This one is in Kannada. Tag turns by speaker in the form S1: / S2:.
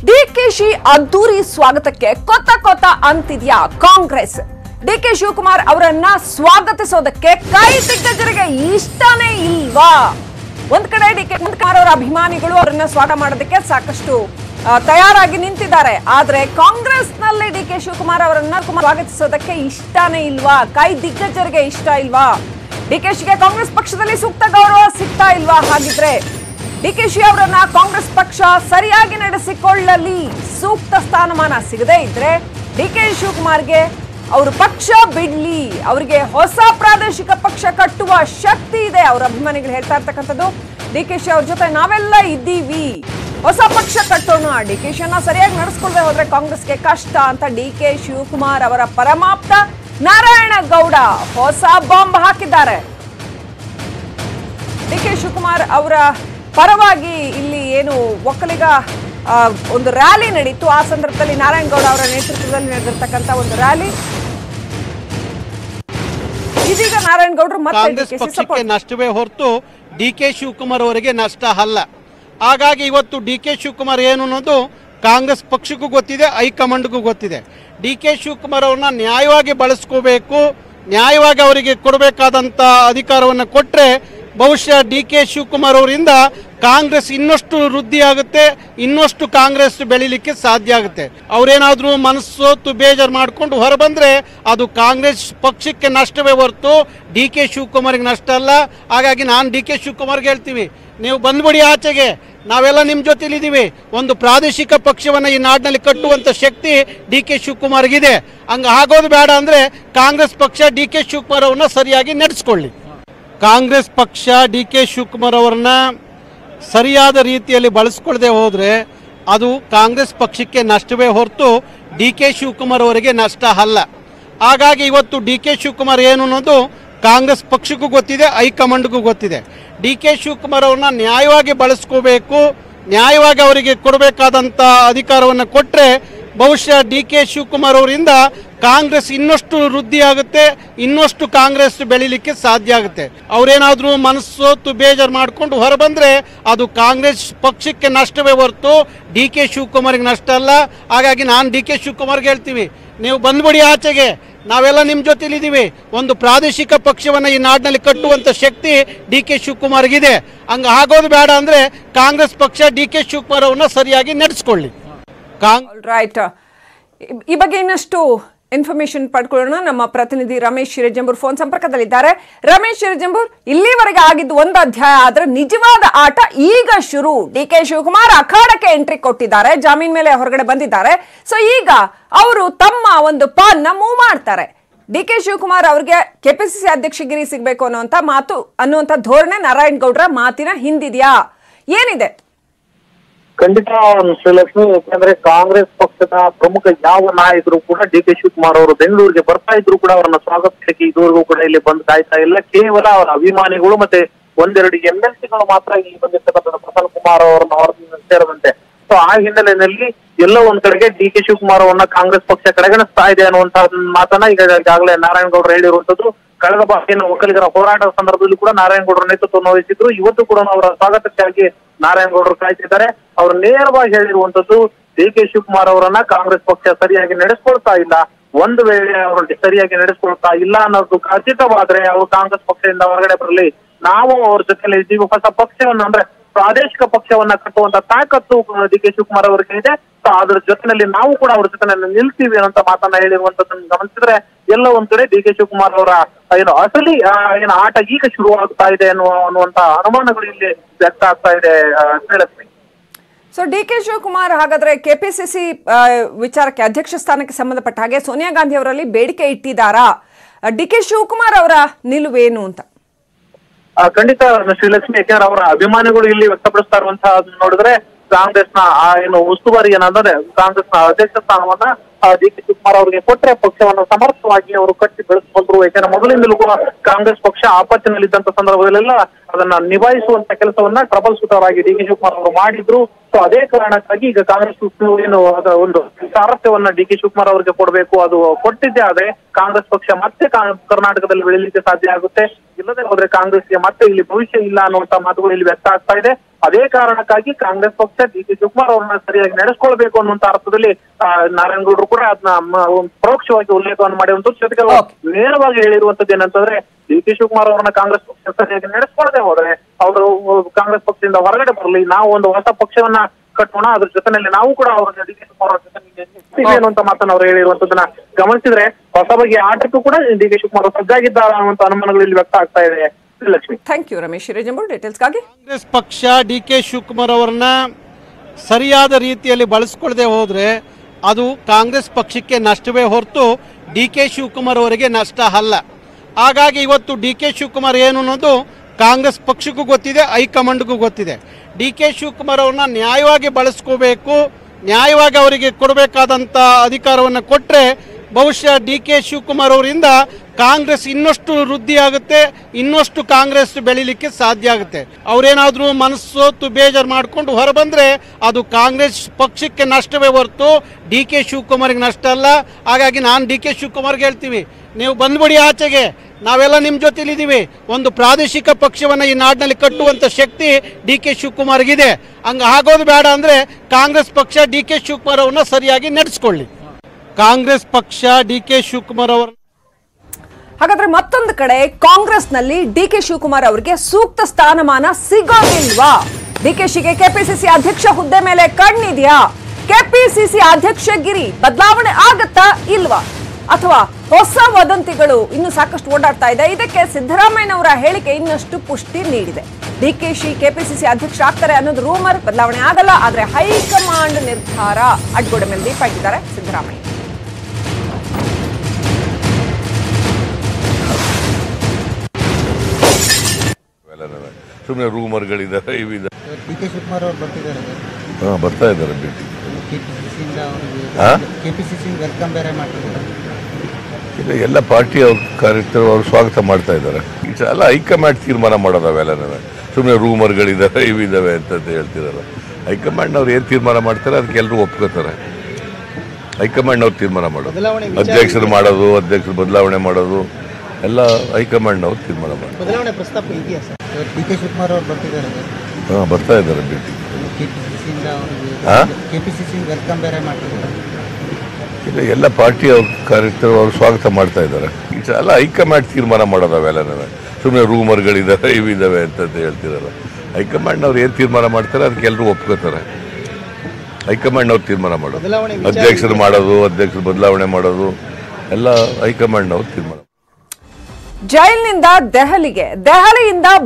S1: ಡಿಕೆಶಿ ಅದ್ದೂರಿ ಸ್ವಾಗತಕ್ಕೆ ಕೊತ್ತ ಕೊತ್ತ ಅಂತಿದ್ಯಾ ಕಾಂಗ್ರೆಸ್ ಡಿಕೆ ಶಿವಕುಮಾರ್ ಅವರನ್ನ ಸ್ವಾಗತಿಸೋದಕ್ಕೆ ಕೈ ದಿಗ್ಗಜರಿಗೆ ಇಷ್ಟನೇ ಇಲ್ವಾ ಒಂದ್ ಕಡೆ ಡಿಕೆ ಶಿವಕುಮಾರ್ ಅವರ ಅಭಿಮಾನಿಗಳು ಅವರನ್ನ ಸ್ವಾಗತ ಮಾಡೋದಕ್ಕೆ ಸಾಕಷ್ಟು ಆ, ತಯಾರಾಗಿ ನಿಂತಿದ್ದಾರೆ ಆದ್ರೆ ಕಾಂಗ್ರೆಸ್ನಲ್ಲಿ ಡಿ ಕೆ ಶಿವಕುಮಾರ್ ಅವರನ್ನ ಕುಮಾರ್ ಸ್ವಾಗತಿಸೋದಕ್ಕೆ ಇಷ್ಟನೇ ಇಲ್ವಾ ಕೈ ದಿಗ್ಗಜರಿಗೆ ಇಷ್ಟ ಇಲ್ವಾ ಡಿಕೆಶಿಗೆ ಕಾಂಗ್ರೆಸ್ ಪಕ್ಷದಲ್ಲಿ ಸೂಕ್ತ ಗೌರವ ಸಿಗ್ತಾ ಇಲ್ವಾ ಹಾಗಿದ್ರೆ ಡಿಕೆಶಿ ಅವರನ್ನ ಕಾಂಗ್ರೆಸ್ ಪಕ್ಷ ಸರಿಯಾಗಿ ನಡೆಸಿಕೊಳ್ಳಲಿ ಸೂಕ್ತ ಸ್ಥಾನಮಾನ ಸಿಗದೇ ಇದ್ರೆ ಡಿಕೆ ಶಿವಕುಮಾರ್ಗೆ ಅವರು ಪಕ್ಷ ಬಿಡ್ಲಿ ಅವರಿಗೆ ಹೊಸ ಪ್ರಾದೇಶಿಕ ಪಕ್ಷ ಕಟ್ಟುವ ಶಕ್ತಿ ಇದೆ ಅವರ ಅಭಿಮಾನಿಗಳು ಹೇಳ್ತಾ ಇರ್ತಕ್ಕಂಥದ್ದು ಡಿಕೆಶಿ ಅವ್ರ ಜೊತೆ ನಾವೆಲ್ಲ ಇದ್ದೀವಿ ಹೊಸ ಪಕ್ಷ ಕಟ್ಟೋಣ ಡಿಕೆಶಿಯನ್ನ ಸರಿಯಾಗಿ ನಡೆಸ್ಕೊಳ್ದೆ ಹೋದ್ರೆ ಕಾಂಗ್ರೆಸ್ಗೆ ಕಷ್ಟ ಅಂತ ಡಿ ಕೆ ಶಿವಕುಮಾರ್ ಅವರ ಪರಮಾಪ್ತ ನಾರಾಯಣ ಗೌಡ ಹೊಸ ಬಾಂಬ್ ಹಾಕಿದ್ದಾರೆ ಡಿ ಕೆ ಶಿವಕುಮಾರ್ ಅವರ ಪರವಾಗಿ ಇಲ್ಲಿ ಏನು ಒಕ್ಕಲಿಗ ಆ, ಒಂದು ರ್ಯಾಲಿ ನಡೀತು ಆ ಸಂದರ್ಭದಲ್ಲಿ ನಾರಾಯಣಗೌಡ ಅವರ ನೇತೃತ್ವದಲ್ಲಿ ನಡೆದಿರ್ತಕ್ಕಂಥ ಒಂದು ರ್ಯಾಲಿ ಇದೀಗ ನಾರಾಯಣಗೌಡರು ಮತ್ತೆ
S2: ಕಾಂಗ್ರೆಸ್
S1: DKಶಿ
S2: ಪಕ್ಷಕ್ಕೆ
S1: support
S2: ನಷ್ಟವೇ ಹೊರತು ಡಿ ಕೆ ಶಿವಕುಮಾರ್ ಅವರಿಗೆ ನಷ್ಟ ಅಲ್ಲ ಹಾಗಾಗಿ ಇವತ್ತು ಡಿ ಕೆ ಶಿವಕುಮಾರ್ ಏನು ಅನ್ನೋದು ಕಾಂಗ್ರೆಸ್ ಪಕ್ಷಕ್ಕೂ ಗೊತ್ತಿದೆ ಹೈಕಮಾಂಡ್ಗೂ ಗೊತ್ತಿದೆ ಡಿ ಕೆ ಶಿವಕುಮಾರ್ ಅವ್ರನ್ನ ನ್ಯಾಯವಾಗಿ ಬಳಸ್ಕೋಬೇಕು ನ್ಯಾಯವಾಗಿ ಅವರಿಗೆ ಕೊಡಬೇಕಾದಂಥ ಅಧಿಕಾರವನ್ನು ಕೊಟ್ಟರೆ ಬಹುಶಃ ಡಿ ಕೆ ಶಿವಕುಮಾರ್ ಅವರಿಂದ ಕಾಂಗ್ರೆಸ್ ಇನ್ನಷ್ಟು ವೃದ್ಧಿ ಆಗುತ್ತೆ ಇನ್ನಷ್ಟು ಕಾಂಗ್ರೆಸ್ ಬೆಳಿಲಿಕ್ಕೆ ಸಾಧ್ಯ ಆಗುತ್ತೆ ಅವರೇನಾದ್ರೂ ಮನಸ್ಸೋತು ಬೇಜಾರು ಮಾಡ್ಕೊಂಡು ಹೊರಬಂದ್ರೆ ಅದು ಕಾಂಗ್ರೆಸ್ ಪಕ್ಷಕ್ಕೆ ನಷ್ಟವೇ ಹೊರತು ಡಿ ಕೆ ಶಿವಕುಮಾರ್ಗೆ ನಷ್ಟ ಅಲ್ಲ ಹಾಗಾಗಿ ನಾನು ಡಿ ಕೆ ಶಿವಕುಮಾರ್ಗೆ ಹೇಳ್ತೀವಿ ನೀವು ಬಂದ್ಬಿಡಿ ಆಚೆಗೆ ನಾವೆಲ್ಲ ನಿಮ್ಮ ಜೊತೆಲಿದ್ದೀವಿ ಒಂದು ಪ್ರಾದೇಶಿಕ ಪಕ್ಷವನ್ನು ಈ ನಾಡಿನಲ್ಲಿ ಕಟ್ಟುವಂಥ ಶಕ್ತಿ ಡಿ ಕೆ ಶಿವಕುಮಾರ್ಗಿದೆ ಹಂಗೆ ಆಗೋದು ಬೇಡ ಅಂದರೆ ಕಾಂಗ್ರೆಸ್ ಪಕ್ಷ ಡಿ ಕೆ ಶಿವಕುಮಾರ್ ಅವ್ರನ್ನ ಸರಿಯಾಗಿ ನಡೆಸ್ಕೊಳ್ಳಿ ಕಾಂಗ್ರೆಸ್ ಪಕ್ಷ ಡಿ ಕೆ ಶಿವಕುಮಾರ್ ಅವರನ್ನ ಸರಿಯಾದ ರೀತಿಯಲ್ಲಿ ಬಳಸ್ಕೊಳ್ಳದೆ ಹೋದರೆ ಅದು ಕಾಂಗ್ರೆಸ್ ಪಕ್ಷಕ್ಕೆ ನಷ್ಟವೇ ಹೊರತು ಡಿ ಕೆ ಶಿವಕುಮಾರ್ ಅವರಿಗೆ ನಷ್ಟ ಅಲ್ಲ ಹಾಗಾಗಿ ಇವತ್ತು ಡಿ ಕೆ ಶಿವಕುಮಾರ್ ಏನು ಅನ್ನೋದು ಕಾಂಗ್ರೆಸ್ ಪಕ್ಷಕ್ಕೂ ಗೊತ್ತಿದೆ ಹೈಕಮಾಂಡ್ಗೂ ಗೊತ್ತಿದೆ ಡಿ ಕೆ ಶಿವಕುಮಾರ್ ಅವ್ರನ್ನ ನ್ಯಾಯವಾಗಿ ಬಳಸ್ಕೋಬೇಕು ನ್ಯಾಯವಾಗಿ ಅವರಿಗೆ ಕೊಡಬೇಕಾದಂಥ ಅಧಿಕಾರವನ್ನು ಕೊಟ್ಟರೆ ಬಹುಶಃ ಡಿ ಕೆ ಶಿವಕುಮಾರ್ ಅವರಿಂದ ಕಾಂಗ್ರೆಸ್ ಇನ್ನಷ್ಟು ವೃದ್ಧಿ ಆಗುತ್ತೆ ಇನ್ನಷ್ಟು ಕಾಂಗ್ರೆಸ್ ಬೆಳಿಲಿಕ್ಕೆ ಸಾಧ್ಯ ಆಗುತ್ತೆ ಅವರೇನಾದ್ರೂ ಮನಸ್ಸೋತು ಬೇಜಾರು ಮಾಡ್ಕೊಂಡು ಹೊರಬಂದ್ರೆ ಅದು ಕಾಂಗ್ರೆಸ್ ಪಕ್ಷಕ್ಕೆ ನಷ್ಟವೇ ಹೊರತು ಡಿ ಕೆ ಶಿವಕುಮಾರ್ಗೆ ನಷ್ಟ ಅಲ್ಲ ಹಾಗಾಗಿ ನಾನು ಡಿ ಕೆ ಶಿವಕುಮಾರ್ಗೆ ಹೇಳ್ತೀವಿ ನೀವು ಬಂದ್ಬಿಡಿ ಆಚೆಗೆ ನಾವೆಲ್ಲ ನಿಮ್ಮ ಜೊತೆಲಿದ್ದೀವಿ ಒಂದು ಪ್ರಾದೇಶಿಕ ಪಕ್ಷವನ್ನು ಈ ನಾಡಿನಲ್ಲಿ ಕಟ್ಟುವಂಥ ಶಕ್ತಿ ಡಿ ಕೆ ಶಿವಕುಮಾರ್ಗಿದೆ ಹಂಗೆ ಆಗೋದು ಬೇಡ ಅಂದರೆ ಕಾಂಗ್ರೆಸ್ ಪಕ್ಷ ಡಿ ಕೆ ಶಿವಕುಮಾರ್ ಅವ್ರನ್ನ ಸರಿಯಾಗಿ ನಡೆಸ್ಕೊಳ್ಳಿ ಕಾಂಗ್
S1: ರೈಟ್ ಈ ಬಗ್ಗೆ ಇನ್ನಷ್ಟು ಇನ್ಫಾರ್ಮೇಶನ್ ಪಡ್ಕೊಳ್ಳೋಣ ನಮ್ಮ ಪ್ರತಿನಿಧಿ ರಮೇಶ್ ಶಿರಜಂಬೂರ್ ಫೋನ್ ಸಂಪರ್ಕದಲ್ಲಿದ್ದಾರೆ ರಮೇಶ್ ಶಿರಜಂಬೂರ್ ಇಲ್ಲಿವರೆಗೆ ಆಗಿದ್ದು ಒಂದು ಅಧ್ಯಾಯ ಆದ್ರೆ ನಿಜವಾದ ಆಟ ಈಗ ಶುರು ಡಿ ಕೆ ಶಿವಕುಮಾರ್ ಅಖಾಡಕ್ಕೆ ಎಂಟ್ರಿ ಕೊಟ್ಟಿದ್ದಾರೆ ಜಾಮೀನ್ ಮೇಲೆ ಹೊರಗಡೆ ಬಂದಿದ್ದಾರೆ ಸೊ ಈಗ ಅವರು ತಮ್ಮ ಒಂದು ಪಾನ್ನ ಮೂವ್ ಮಾಡ್ತಾರೆ ಡಿ ಕೆ ಶಿವಕುಮಾರ್ ಅವರಿಗೆ ಕೆಪಿಸಿಸಿ ಅಧ್ಯಕ್ಷಗಿರಿ ಸಿಗ್ಬೇಕು ಅನ್ನುವಂತ ಮಾತು ಅನ್ನುವಂತ ಧೋರಣೆ ನಾರಾಯಣ್ ಗೌಡ್ರ ಮಾತಿನ ಹಿಂದಿದ್ಯಾ ಏನಿದೆ
S3: ಖಂಡಿತ ಶ್ರೀಲಕ್ಷ್ಮಿ ಯಾಕಂದ್ರೆ ಕಾಂಗ್ರೆಸ್ ಪಕ್ಷದ ಪ್ರಮುಖ ಯಾವ ನಾಯಕರು ಕೂಡ ಡಿ ಕೆ ಶಿವಕುಮಾರ್ ಅವರು ಬೆಂಗಳೂರಿಗೆ ಬರ್ತಾ ಇದ್ರು ಕೂಡ ಅವರನ್ನ ಸ್ವಾಗತಿಸಕ್ಕೆ ಇದುವರೆಗೂ ಕೂಡ ಇಲ್ಲಿ ಬಂದು ಕಾಯ್ತಾ ಇಲ್ಲ ಕೇವಲ ಅವರ ಅಭಿಮಾನಿಗಳು ಮತ್ತೆ ಒಂದೆರಡು ಎಂ ಎಲ್ ಸಿಗಳು ಮಾತ್ರ ಇಲ್ಲಿ ಬಂದಿರ್ತಕ್ಕಂಥ ಪ್ರಸನ್ನ ಕುಮಾರ್ ಅವರನ್ನ ಹೊರ ಸೇರದಂತೆ ಸೊ ಆ ಹಿನ್ನೆಲೆಯಲ್ಲಿ ಎಲ್ಲ ಒಂದ್ ಕಡೆಗೆ ಡಿ ಕೆ ಶಿವಕುಮಾರ್ ಅವರನ್ನ ಕಾಂಗ್ರೆಸ್ ಪಕ್ಷ ಕಡೆಗಣಿಸ್ತಾ ಇದೆ ಅನ್ನುವಂತ ಮಾತನ್ನ ಈಗ ಈಗಾಗಲೇ ನಾರಾಯಣಗೌಡರು ಹೇಳಿರುವಂತದ್ದು ಕಳೆದ ಬಾರಿನ ಒಕ್ಕಲಿಗರ ಹೋರಾಟದ ಸಂದರ್ಭದಲ್ಲಿ ಕೂಡ ನಾರಾಯಣಗೌಡರ ನೇತೃತ್ವವನ್ನು ವಹಿಸಿದ್ರು ಇವತ್ತು ಕೂಡ ಅವರ ಸ್ವಾಗತಕ್ಕಾಗಿ ನಾರಾಯಣಗೌಡರು ಕಾಯ್ತಿದ್ದಾರೆ ಅವರು ನೇರವಾಗಿ ಹೇಳಿರುವಂತದ್ದು ಡಿ ಕೆ ಶಿವಕುಮಾರ್ ಅವರನ್ನ ಕಾಂಗ್ರೆಸ್ ಪಕ್ಷ ಸರಿಯಾಗಿ ನಡೆಸ್ಕೊಳ್ತಾ ಇಲ್ಲ ಒಂದು ವೇಳೆ ಅವರು ಸರಿಯಾಗಿ ನಡೆಸ್ಕೊಳ್ತಾ ಇಲ್ಲ ಅನ್ನೋದು ಖಚಿತವಾದ್ರೆ ಅವರು ಕಾಂಗ್ರೆಸ್ ಪಕ್ಷದಿಂದ ಹೊರಗಡೆ ಬರಲಿ ನಾವು ಅವ್ರ ಜೊತೆಲಿ ಇದ್ದೀವಿ ಹೊಸ ಪಕ್ಷವನ್ನ ಅಂದ್ರೆ ಪ್ರಾದೇಶಿಕ ಪಕ್ಷವನ್ನ ಕಟ್ಟುವಂತ ತಾಕತ್ತು ಡಿ ಕೆ ಶಿವಕುಮಾರ್ ಅವರಿಗೆ ಇದೆ ಸೊ ಅದ್ರ ಜೊತೆನಲ್ಲಿ ನಾವು ಕೂಡ ಅವ್ರ ಜೊತೆ ನಿಲ್ತೀವಿ ಅನ್ನೋಂತ ಮಾತನ್ನ ಹೇಳಿರುವಂತದನ್ನ ಗಮನಿಸಿದ್ರೆ ಎಲ್ಲ ಒಂದ್ ಕಡೆ ಡಿ ಕೆ ಶಿವಕುಮಾರ್ ಅವರ ಏನು ಅಸಲಿ ಆ, ಏನು ಆಟ ಈಗ ಶುರುವಾಗ್ತಾ ಇದೆ ಅನ್ನುವ ಅನ್ನುವಂತ ಅನುಮಾನಗಳು ಇಲ್ಲಿ ವ್ಯಕ್ತ ಆಗ್ತಾ ಇದೆ ಆ, ಶ್ರೀಲಕ್ಷ್ಮಿ
S1: ಸೊ ಡಿ ಕೆ ಶಿವಕುಮಾರ್ ಹಾಗಾದ್ರೆ ಕೆಪಿಸಿಸಿ ವಿಚಾರಕ್ಕೆ ಅಧ್ಯಕ್ಷ ಸ್ಥಾನಕ್ಕೆ ಸಂಬಂಧಪಟ್ಟ ಹಾಗೆ ಸೋನಿಯಾ ಗಾಂಧಿ ಅವರಲ್ಲಿ ಬೇಡಿಕೆ ಇಟ್ಟಿದ್ದಾರಾ ಡಿ ಕೆ ಶಿವಕುಮಾರ್ ಅವರ ನಿಲುವೇನು ಅಂತ
S3: ಆ, ಖಂಡಿತ ಶ್ರೀಲಕ್ಷ್ಮಿ ಯಾಕೆಂದ್ರೆ ಅವರ ಅಭಿಮಾನಿಗಳು ಇಲ್ಲಿ ವ್ಯಕ್ತಪಡಿಸ್ತಾ ಇರುವಂತಹ ನೋಡಿದ್ರೆ ಕಾಂಗ್ರೆಸ್ನ ಆ ಏನು ಉಸ್ತುವಾರಿ ಏನಂದ್ರೆ ಕಾಂಗ್ರೆಸ್ನ ಅಧ್ಯಕ್ಷ ಸ್ಥಾನವನ್ನ ಡಿ ಕೆ ಶಿವಕುಮಾರ್ ಅವರಿಗೆ ಕೊಟ್ಟರೆ ಪಕ್ಷವನ್ನು ಸಮರ್ಥವಾಗಿ ಅವರು ಕಟ್ಟಿ ಬೆಳೆಸ್ಕೊಂಡ್ರು ಯಾಕಂದ್ರೆ ಮೊದಲಿಂದಲೂ ಕೂಡ ಕಾಂಗ್ರೆಸ್ ಪಕ್ಷ ಆಪತ್ತಿನಲ್ಲಿದ್ದಂತ ಸಂದರ್ಭದಲ್ಲೆಲ್ಲ ಅದನ್ನ ನಿಭಾಯಿಸುವಂತ ಕೆಲಸವನ್ನ ಟ್ರಬಲ್ ಶೂಟರ್ ಆಗಿ ಡಿ ಕೆ ಶಿವಕುಮಾರ್ ಅವರು ಮಾಡಿದ್ರು ಸೊ ಅದೇ ಕಾರಣಕ್ಕಾಗಿ ಈಗ ಕಾಂಗ್ರೆಸ್ ಉಸ್ತುವಾರಿ ಏನು ಅದ ಒಂದು ಸಾರಥ್ಯವನ್ನ ಡಿ ಕೆ ಶಿವಕುಮಾರ್ ಅವರಿಗೆ ಕೊಡಬೇಕು ಅದು ಕೊಟ್ಟಿದ್ದೇ ಆದ್ರೆ ಕಾಂಗ್ರೆಸ್ ಪಕ್ಷ ಮತ್ತೆ ಕಾ- ಕರ್ನಾಟಕದಲ್ಲಿ ಬೆಳೀಲಿಕ್ಕೆ ಸಾಧ್ಯ ಆಗುತ್ತೆ ಇಲ್ಲದೆ ಹೋದ್ರೆ ಕಾಂಗ್ರೆಸ್ಗೆ ಮತ್ತೆ ಇಲ್ಲಿ ಭವಿಷ್ಯ ಇಲ್ಲ ಅನ್ನುವಂತ ಮಾತುಗಳು ಇಲ್ಲಿ ವ್ಯಕ್ತ ಆಗ್ತಾ ಇದೆ ಅದೇ ಕಾರಣಕ್ಕಾಗಿ ಕಾಂಗ್ರೆಸ್ ಪಕ್ಷ ಡಿ ಕೆ ಶಿವಕುಮಾರ್ ಅವ್ರನ್ನ ಸರಿಯಾಗಿ ನಡೆಸ್ಕೊಳ್ಬೇಕು ಅನ್ನುವಂತ ಅರ್ಥದಲ್ಲಿ ಆ, ನಾರಾಯಣಗೌಡರು ಕೂಡ ಅದನ್ನ ಮ- ಒಂದು ಪರೋಕ್ಷವಾಗಿ ಉಲ್ಲೇಖವನ್ನು ಮಾಡಿರುವಂತದ್ದು ಜೊತೆಗೆ ಅವರು
S1: Okay.
S3: ನೇರವಾಗಿ ಹೇಳಿರುವಂತದ್ದು ಏನಂತಂದ್ರೆ ಡಿ ಕೆ ಶಿವಕುಮಾರ್ ಅವ್ರನ್ನ ಕಾಂಗ್ರೆಸ್ ಪಕ್ಷ ಸರಿಯಾಗಿ ನಡೆಸ್ಕೊಳ್ಳದೆ ಹೋದ್ರೆ ಅವರು ಕಾಂಗ್ರೆಸ್ ಪಕ್ಷದಿಂದ ಹೊರಗಡೆ ಬರಲಿ ನಾವು ಒಂದು ಹೊಸ ಪಕ್ಷವನ್ನ ಕಟ್ಟೋಣ ಅದ್ರ ಜೊತೆನಲ್ಲಿ ನಾವು ಕೂಡ ಅವ್ರ ಡಿ ಕೆ ಶಿವಕುಮಾರ್ ಅವ್ರ ಜೊತೆ ನಿಲ್ತೀವಿ ಅನ್ನುವಂತ ಮಾತನ್ನ ಅವ್ರು ಹೇಳಿರುವಂತದನ್ನ ಗಮನಿಸಿದ್ರೆ ಹೊಸ ಬಗೆಯ ಆಟಕ್ಕೂ ಕೂಡ ಡಿ ಕೆ ಶಿವಕುಮಾರ್ ಅವರು ಸಜ್ಜಾಗಿದ್ದಾರ ಅನ್ನುವಂತ ಅನುಮಾನಗಳು ಇಲ್ಲಿ ವ್ಯಕ್ತ ಆಗ್ತಾ ಇದೆ ಲಕ್ಷ್ಮಿ
S1: ಥ್ಯಾಂಕ್ ಯು ರಮೇಶ್ ಹಿರೇಜಂಬೂರ್ ಡೀಟೇಲ್ಸ್ಗಾಗಿ
S2: ಕಾಂಗ್ರೆಸ್ ಪಕ್ಷ ಡಿ ಕೆ ಶಿವಕುಮಾರ್ ಅವರನ್ನ ಸರಿಯಾದ ರೀತಿಯಲ್ಲಿ ಬಳಸ್ಕೊಳ್ಳದೆ ಹೋದರೆ ಅದು ಕಾಂಗ್ರೆಸ್ ಪಕ್ಷಕ್ಕೆ ನಷ್ಟವೇ ಹೊರತು ಡಿ ಕೆ ಶಿವಕುಮಾರ್ ಅವರಿಗೆ ನಷ್ಟ ಅಲ್ಲ ಹಾಗಾಗಿ ಇವತ್ತು ಡಿ ಕೆ ಶಿವಕುಮಾರ್ ಏನು ಅನ್ನೋದು ಕಾಂಗ್ರೆಸ್ ಪಕ್ಷಕ್ಕೂ ಗೊತ್ತಿದೆ ಹೈಕಮಾಂಡ್ಗೂ ಗೊತ್ತಿದೆ ಡಿ ಕೆ ಶಿವಕುಮಾರ್ ಅವ್ರನ್ನ ನ್ಯಾಯವಾಗಿ ಬಳಸ್ಕೋಬೇಕು ನ್ಯಾಯವಾಗಿ ಅವರಿಗೆ ಕೊಡಬೇಕಾದಂಥ ಅಧಿಕಾರವನ್ನು ಕೊಟ್ಟರೆ ಬಹುಶಃ ಡಿ ಕೆ ಶಿವಕುಮಾರ್ ಅವರಿಂದ ಕಾಂಗ್ರೆಸ್ ಇನ್ನಷ್ಟು ವೃದ್ಧಿ ಆಗುತ್ತೆ ಇನ್ನಷ್ಟು ಕಾಂಗ್ರೆಸ್ ಬೆಳಿಲಿಕ್ಕೆ ಸಾಧ್ಯ ಆಗುತ್ತೆ ಅವರೇನಾದರೂ ಮನಸ್ಸೋತು ಬೇಜಾರು ಮಾಡಿಕೊಂಡು ಹೊರಬಂದ್ರೆ ಅದು ಕಾಂಗ್ರೆಸ್ ಪಕ್ಷಕ್ಕೆ ನಷ್ಟವೇ ಹೊರತು ಡಿ ಕೆ ಶಿವಕುಮಾರ್ಗೆ ನಷ್ಟ ಅಲ್ಲ ಹಾಗಾಗಿ ನಾನು ಡಿ ಕೆ ಶಿವಕುಮಾರ್ಗೆ ಹೇಳ್ತೀವಿ ನೀವು ಬಂದ್ಬಿಡಿ ಆಚೆಗೆ ನಾವೆಲ್ಲ ನಿಮ್ಮ ಜೊತೆಲಿದ್ದೀವಿ ಒಂದು ಪ್ರಾದೇಶಿಕ ಪಕ್ಷವನ್ನು ಈ ನಾಡಿನಲ್ಲಿ ಕಟ್ಟುವಂಥ ಶಕ್ತಿ ಡಿ ಕೆ ಶಿವಕುಮಾರ್ಗಿದೆ ಹಂಗೆ ಆಗೋದು ಬೇಡ ಅಂದರೆ ಕಾಂಗ್ರೆಸ್ ಪಕ್ಷ ಡಿ ಕೆ ಶಿವಕುಮಾರ್ ಅವ್ರನ್ನ ಸರಿಯಾಗಿ ನಡೆಸ್ಕೊಳ್ಳಿ ಕಾಂಗ್ರೆಸ್ ಪಕ್ಷ ಡಿ ಕೆ ಶಿವಕುಮಾರ್ ಅವರ
S1: ಹಾಗಾದ್ರೆ ಮತ್ತೊಂದು ಕಡೆ ಕಾಂಗ್ರೆಸ್ನಲ್ಲಿ ಡಿ ಕೆ ಶಿವಕುಮಾರ್ ಅವರಿಗೆ ಸೂಕ್ತ ಸ್ಥಾನಮಾನ ಸಿಗೋದಿಲ್ವಾ ಡಿಕೆಶಿಗೆ ಕೆಪಿಸಿಸಿ ಅಧ್ಯಕ್ಷ ಹುದ್ದೆ ಮೇಲೆ ಕಣ್ಣಿದ್ಯಾ ಕೆಪಿಸಿಸಿ ಅಧ್ಯಕ್ಷಗಿರಿ ಬದಲಾವಣೆ ಆಗತ್ತಾ ಇಲ್ವಾ ಅಥವಾ ಹೊಸ ವದಂತಿಗಳು ಇನ್ನು ಸಾಕಷ್ಟು ಓಡಾಡ್ತಾ ಇದೆ ಇದಕ್ಕೆ ಸಿದ್ದರಾಮಯ್ಯನವರ ಹೇಳಿಕೆ ಇನ್ನಷ್ಟು ಪುಷ್ಟಿ ನೀಡಿದೆ ಡಿಕೆಶಿ ಕೆಪಿಸಿಸಿ ಅಧ್ಯಕ್ಷ ಆಗ್ತಾರೆ ಅನ್ನೋದು ರೂಮರ್ ಬದಲಾವಣೆ ಆಗಲ್ಲ ಆದ್ರೆ ಹೈಕಮಾಂಡ್ ನಿರ್ಧಾರ ಅಡ್ಗೋಡೆ ಮೇಲೆ ದೀಪ ಇಟ್ಟಿದ್ದಾರೆ ಸಿದ್ದರಾಮಯ್ಯ
S4: ಸುಮ್ಮನೆ ರೂಮರ್ಗಳಿದ್ದಾರೆ ಇವಿದೆ
S5: ಡಿ ಕೆ ಶಿವಕುಮಾರ್ ಅವ್ರು ಬರ್ತಿದ್ದಾರೆ
S4: ಹಾಂ ಬರ್ತಾ ಇದ್ದಾರೆ ಭೇಟಿ
S5: ಕೆಪಿಸಿಸಿಯಿಂದ
S4: ಹಾ?
S5: ಅವರಿಗೆ ಕೆಪಿಸಿಸಿ ವೆಲ್ಕಮ್ ಬೇರೆ ಮಾಡ್ತಿದ್ದಾರೆ
S4: ಇಲ್ಲ ಎಲ್ಲ ಪಾರ್ಟಿ ಅವ್ರ ಕಾರ್ಯಕ್ರಮ ಅವರು ಸ್ವಾಗತ ಮಾಡ್ತಾ ಇದ್ದಾರೆ ಈಗ ಎಲ್ಲ ಹೈಕಮಾಂಡ್ ತೀರ್ಮಾನ ಮಾಡೋದು ಅವೆಲ್ಲನೂ ಸುಮ್ಮನೆ ರೂಮರ್ಗಳಿದ್ದಾವೆ ಇವಿದ್ದಾವೆ ಅಂತ ಹೇಳ್ತಿರಲ್ಲ ಹೈಕಮಾಂಡ್ನವ್ರು ಏನು ತೀರ್ಮಾನ ಮಾಡ್ತಾರೆ ಅದಕ್ಕೆ ಎಲ್ಲರೂ ಒಪ್ಕೋತಾರೆ ಹೈಕಮಾಂಡ್ನವ್ರು ತೀರ್ಮಾನ ಮಾಡೋದು
S5: ಬದಲಾವಣೆ ವಿಚಾರ
S4: ಅಧ್ಯಕ್ಷರು ಮಾಡೋದು ಅಧ್ಯಕ್ಷರು ಬದಲಾವಣೆ ಮಾಡೋದು ಎಲ್ಲ ಹೈಕಮಾಂಡ್ನವ್ರು ತೀರ್ಮಾನ ಮಾಡೋದು
S5: ಬದಲಾವಣೆ ಪ್ರಸ್ತಾಪ ಇದೆಯಾ ಸರ್ ಡಿ ಕೆ ಶಿವಕುಮಾರ್ ಅವ್ರು ಬರ್ತಿದ್ದಾರೆ
S4: ಹಾಂ ಬರ್ತಾ ಇದ್ದಾರೆ ಭೇಟಿ
S5: ಕೆಪಿಸಿಸಿಯಿಂದ
S4: ಹಾ?
S5: ಅವರಿಗೆ ಕೆಪಿಸಿಸಿ ವೆಲ್ಕಮ್ ಬೇರೆ ಮಾಡ್ತಿದ್ದಾರೆ
S4: ಇಲ್ಲ ಎಲ್ಲ ಪಾರ್ಟಿ ಅವ್ರ ಕಾರ್ಯಕ್ರಮ ಅವರು ಸ್ವಾಗತ ಮಾಡ್ತಾ ಇದ್ದಾರೆ ಈಗ ಎಲ್ಲ ಹೈಕಮಾಂಡ್ ತೀರ್ಮಾನ ಮಾಡೋದು ಅವೆಲ್ಲನೂ ಸುಮ್ಮನೆ ರೂಮರ್ಗಳಿದ್ದಾವೆ ಇವಿದ್ದಾವೆ ಅಂತ ಹೇಳ್ತಿರಲ್ಲ ಹೈಕಮಾಂಡ್ನವ್ರು ಏನು ತೀರ್ಮಾನ ಮಾಡ್ತಾರೆ ಅದಕ್ಕೆ ಎಲ್ಲರೂ ಒಪ್ಕೋತಾರೆ ಹೈಕಮಾಂಡ್ನವ್ರು ತೀರ್ಮಾನ ಮಾಡೋದು
S5: ಬದಲಾವಣೆ ವಿಚಾರ
S4: ಅಧ್ಯಕ್ಷರು ಮಾಡೋದು ಅಧ್ಯಕ್ಷರು ಬದಲಾವಣೆ ಮಾಡೋದು ಎಲ್ಲ ಹೈಕಮಾಂಡ್ನವ್ರು ತೀರ್ಮಾನ
S1: ಜೈಲಿನಿಂದ ದೆಹಲಿಗೆ ದೆಹಲಿಯಿಂದ